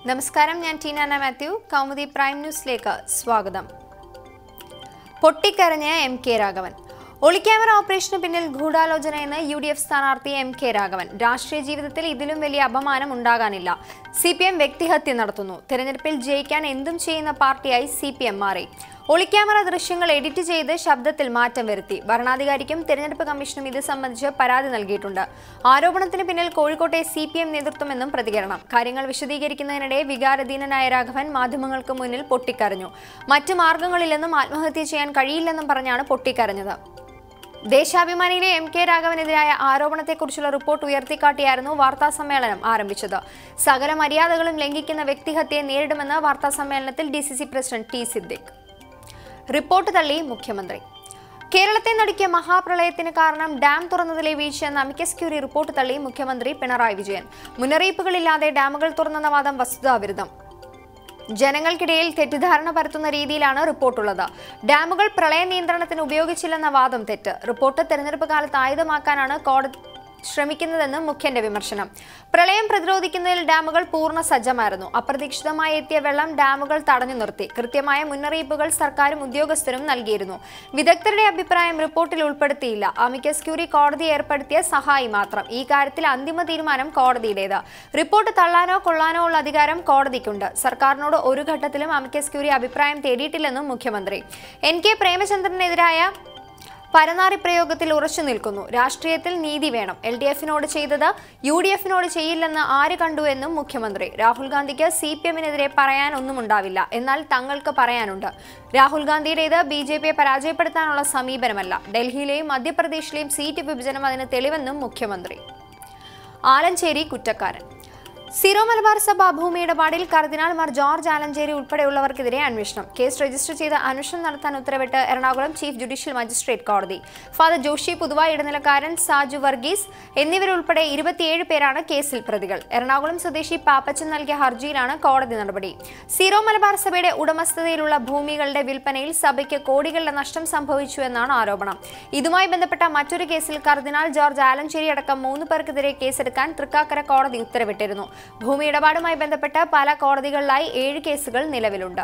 നമസ്കാരം ഞാൻ ടീനാന മാത്യു കൗമുദി പ്രൈം ന്യൂസിലേക്ക് സ്വാഗതം പൊട്ടിക്കരഞ്ഞ് എം കെ രാഘവൻ ഒളിക്യാമറ ഓപ്പറേഷന് പിന്നിൽ ഗൂഢാലോചനയെന്ന് യു ഡി എഫ് സ്ഥാനാർത്ഥി എം കെ രാഘവൻ രാഷ്ട്രീയ ജീവിതത്തിൽ ഇതിലും വലിയ അപമാനം ഉണ്ടാകാനില്ല സി പി എം വ്യക്തിഹത്യ നടത്തുന്നു തെരഞ്ഞെടുപ്പിൽ ജയിക്കാൻ എന്തും ചെയ്യുന്ന പാർട്ടിയായി സി പി എം മാറി ഒളിക്യാമറ ദൃശ്യങ്ങൾ എഡിറ്റ് ചെയ്ത് ശബ്ദത്തിൽ മാറ്റം വരുത്തി ഭരണാധികാരിക്കും തെരഞ്ഞെടുപ്പ് കമ്മീഷനും ഇത് സംബന്ധിച്ച് പരാതി നൽകിയിട്ടുണ്ട് ആരോപണത്തിന് പിന്നിൽ കോഴിക്കോട്ടെ സി പി എം നേതൃത്വമെന്നും പ്രതികരണം കാര്യങ്ങൾ വിശദീകരിക്കുന്നതിനിടെ വികാരധീനനായ രാഘവൻ മാധ്യമങ്ങൾക്ക് മുന്നിൽ പൊട്ടിക്കരഞ്ഞു മറ്റു മാർഗങ്ങളില്ലെന്നും ആത്മഹത്യ ചെയ്യാൻ കഴിയില്ലെന്നും പറഞ്ഞാണ് പൊട്ടിക്കരഞ്ഞത് ദേശാഭിമാനിയിലെ എം കെ രാഘവനെതിരായ ആരോപണത്തെക്കുറിച്ചുള്ള റിപ്പോർട്ട് ഉയർത്തിക്കാട്ടിയായിരുന്നു വാർത്താ സമ്മേളനം ആരംഭിച്ചത് സകല മര്യാദകളും ലംഘിക്കുന്ന വ്യക്തിഹത്യയെ നേരിടുമെന്ന് വാർത്താ സമ്മേളനത്തിൽ D C C president T Siddique report തള്ളി മുഖ്യമന്ത്രി കേരളത്തെ നടുക്കിയ മഹാപ്രളയത്തിന് കാരണം ഡാം തുറന്നതിലെ വീഴ്ചയെന്ന അമിക്കസ് ക്യൂറി റിപ്പോർട്ട് തള്ളി മുഖ്യമന്ത്രി പിണറായി വിജയൻ മുന്നറിയിപ്പുകളില്ലാതെ ഡാമുകൾ തുറന്നെന്ന വാദം വസ്തുതാവിരുദ്ധം ജനങ്ങൾക്കിടയിൽ തെറ്റിദ്ധാരണ പരത്തുന്ന രീതിയിലാണ് റിപ്പോർട്ടുള്ളത് ഡാമുകൾ പ്രളയ നിയന്ത്രണത്തിന് ഉപയോഗിച്ചില്ലെന്ന വാദം തെറ്റ് റിപ്പോർട്ട് തെരഞ്ഞെടുപ്പ് കാലത്ത് ആയുധമാക്കാനാണ് കോടതി ശ്രമിക്കുന്നതെന്നും മുഖ്യന്റെ വിമർശനം പ്രളയം പ്രതിരോധിക്കുന്നതിൽ ഡാമുകൾ പൂർണ്ണ സജ്ജമായിരുന്നു അപ്രതീക്ഷിതമായി എത്തിയ വെള്ളം ഡാമുകൾ തടഞ്ഞു നിർത്തി കൃത്യമായ മുന്നറിയിപ്പുകൾ സർക്കാരും ഉദ്യോഗസ്ഥരും നൽകിയിരുന്നു വിദഗ്ധരുടെ അഭിപ്രായം റിപ്പോർട്ടിൽ ഉൾപ്പെടുത്തിയില്ല അമിക്കസ് ക്യൂറി കോടതി ഏർപ്പെടുത്തിയ സഹായി മാത്രം ഈ കാര്യത്തിൽ അന്തിമ തീരുമാനം കോടതിയുടേത് റിപ്പോർട്ട് തള്ളാനോ കൊള്ളാനോ ഉള്ള അധികാരം കോടതിക്കുണ്ട് സർക്കാരിനോട് ഒരു ഘട്ടത്തിലും അമിക്കസ് ക്യൂറി അഭിപ്രായം തേടിയിട്ടില്ലെന്നും മുഖ്യമന്ത്രി എൻ കെ പ്രേമചന്ദ്രനെതിരായ പരനാറി പ്രയോഗത്തിൽ ഉറച്ചു നിൽക്കുന്നു രാഷ്ട്രീയത്തിൽ നീതി വേണം എൽ ഡി എഫിനോട് ചെയ്തത് യു ഡി എഫിനോട് ചെയ്യില്ലെന്ന് ആര് കണ്ടു എന്നും മുഖ്യമന്ത്രി രാഹുൽ ഗാന്ധിക്ക് സി പി എമ്മിനെതിരെ പറയാൻ ഒന്നും ഉണ്ടാവില്ല എന്നാൽ തങ്ങൾക്ക് പറയാനുണ്ട് രാഹുൽ ഗാന്ധിയുടേത് ബി ജെ പിയെ പരാജയപ്പെടുത്താനുള്ള സമീപനമല്ല ഡൽഹിയിലെയും മധ്യപ്രദേശിലെയും സീറ്റ് വിഭജനം അതിന് തെളിവെന്നും മുഖ്യമന്ത്രി ആലഞ്ചേരി കുറ്റക്കാരൻ സിറോ മലബാർ സഭ ഭൂമി ഇടപാടിൽ കർദിനാൾ മാർ ജോർജ് ആലഞ്ചേരി ഉൾപ്പെടെയുള്ളവർക്കെതിരെ അന്വേഷണം കേസ് രജിസ്റ്റർ ചെയ്ത് അന്വേഷണം നടത്താൻ ഉത്തരവിട്ട് എറണാകുളം ചീഫ് ജുഡീഷ്യൽ മജിസ്ട്രേറ്റ് കോടതി ഫാദർ ജോഷി പുതുവായി ഇടനിലക്കാരൻ സാജു വർഗീസ് എന്നിവരുൾപ്പെടെ ഇരുപത്തിയേഴ് പേരാണ് കേസിൽ പ്രതികൾ എറണാകുളം സ്വദേശി പാപ്പച്ചൻ നൽകിയ ഹർജിയിലാണ് കോടതി നടപടി സീറോ മലബാർ സഭയുടെ ഉടമസ്ഥതയിലുള്ള ഭൂമികളുടെ വിൽപ്പനയിൽ സഭയ്ക്ക് കോടികളുടെ നഷ്ടം സംഭവിച്ചു എന്നാണ് ആരോപണം ഇതുമായി ബന്ധപ്പെട്ട മറ്റൊരു കേസിൽ കർദിനാൾ ജോർജ് ആലഞ്ചേരി അടക്കം മൂന്ന് പേർക്കെതിരെ കേസെടുക്കാൻ തൃക്കാക്കര കോടതി ഉത്തരവിട്ടിരുന്നു ഭൂമി ഇടപാടുമായി ബന്ധപ്പെട്ട് പല കോടതികളിലായി ഏഴ് കേസുകൾ നിലവിലുണ്ട്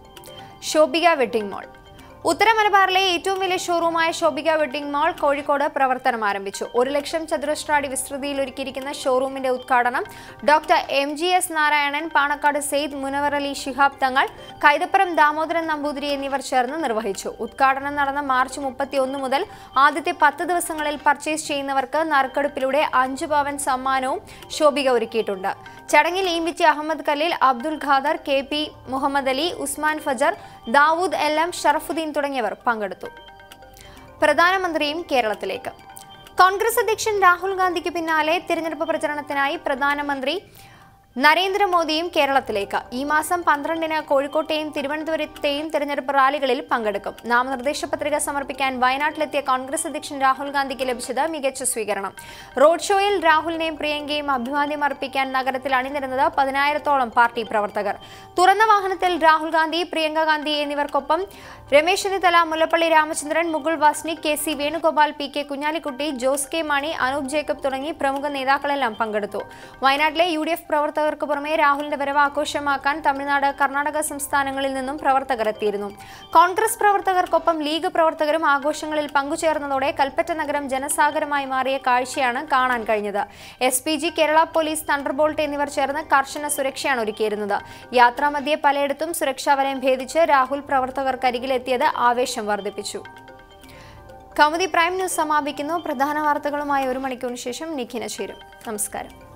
ശോഭിക വെഡിംഗ് മാൾ ഉത്തര മലബാറിലെ ഏറ്റവും വലിയ ഷോറൂമായ ശോഭിക വെഡിംഗ് മാൾ കോഴിക്കോട് പ്രവർത്തനം ആരംഭിച്ചു ഒരു ലക്ഷം ചതുരശ്ര അടി വിസ്തൃതിയിൽ ഒരുക്കിയിരിക്കുന്ന ഷോറൂമിന്റെ ഉദ്ഘാടനം doctor M G S Narayanan Panakkad Sayed Munavar Ali Shihab Thangal Kaithapram Damodaran Namboothiri എന്നിവർ ചേർന്ന് നിർവഹിച്ചു ഉദ്ഘാടനം നടന്ന മാർച്ച് മുപ്പത്തി ഒന്ന് മുതൽ ആദ്യത്തെ പത്ത് ദിവസങ്ങളിൽ പർച്ചേസ് ചെയ്യുന്നവർക്ക് നറുക്കെടുപ്പിലൂടെ അഞ്ച് പവൻ സമ്മാനവും ശോഭിക ഒരുക്കിയിട്ടുണ്ട് ചടങ്ങിൽ Eembichi Ahammed Khaleel Abdul Khader K P Muhammed Ali Usman Fajar Dawood L M Sharafuddin തുടങ്ങിയവർ പങ്കെടുത്തു പ്രധാനമന്ത്രിയും കേരളത്തിലേക്ക് കോൺഗ്രസ് അധ്യക്ഷൻ രാഹുൽ ഗാന്ധിക്ക് പിന്നാലെ തിരഞ്ഞെടുപ്പ് പ്രചരണത്തിനായി പ്രധാനമന്ത്രി നരേന്ദ്രമോദിയും കേരളത്തിലേക്ക് ഈ മാസം പന്ത്രണ്ടിന് കോഴിക്കോട്ടെയും തിരുവനന്തപുരത്തെയും തിരഞ്ഞെടുപ്പ് റാലികളിൽ പങ്കെടുക്കും നാമനിർദ്ദേശ പത്രിക സമർപ്പിക്കാൻ വയനാട്ടിലെത്തിയ കോൺഗ്രസ് അധ്യക്ഷൻ രാഹുൽ ഗാന്ധിക്ക് ലഭിച്ചത് മികച്ച സ്വീകരണം റോഡ് ഷോയിൽ രാഹുലിനെയും പ്രിയങ്കയും അഭിവാദ്യം അർപ്പിക്കാൻ നഗരത്തിൽ അണിനിരുന്നത് പതിനായിരത്തോളം പാർട്ടി പ്രവർത്തകർ തുറന്ന വാഹനത്തിൽ രാഹുൽ ഗാന്ധി പ്രിയങ്ക ഗാന്ധി എന്നിവർക്കൊപ്പം Ramesh Chennithala Mullappally Ramachandran Mukul Wasnik K C Venugopal P K Kunhalikutty Jose K Mani Anoop Jacob തുടങ്ങി പ്രമുഖ നേതാക്കളെല്ലാം പങ്കെടുത്തു വയനാട്ടിലെ യു ഡി എഫ് പ്രവർത്തകർക്ക് പുറമെ രാഹുലിന്റെ വരവ് ആഘോഷമാക്കാൻ തമിഴ്നാട് കർണാടക സംസ്ഥാനങ്ങളിൽ നിന്നും പ്രവർത്തകർ എത്തിയിരുന്നു കോൺഗ്രസ് പ്രവർത്തകർക്കൊപ്പം ലീഗ് പ്രവർത്തകരും ആഘോഷങ്ങളിൽ പങ്കുചേർന്നതോടെ കൽപ്പറ്റ നഗരം ജനസാഗരമായി മാറിയ കാഴ്ചയാണ് കാണാൻ കഴിഞ്ഞത് S P G Kerala police thunderbolt എന്നിവർ ചേർന്ന് കർശന സുരക്ഷയാണ് ഒരുക്കിയിരുന്നത് യാത്രാമധ്യേ പലയിടത്തും സുരക്ഷാ വലയം ഭേദിച്ച് രാഹുൽ പ്രവർത്തകർക്കരികിലെത്തിയത് ആവേശം വർദ്ധിപ്പിച്ചു കൗമുദി പ്രൈം ന്യൂസ് സമാപിക്കുന്നു പ്രധാന വാർത്തകളുമായി ഒരു മണിക്കൂറിന് ശേഷം നിഖിന ചേരും നമസ്കാരം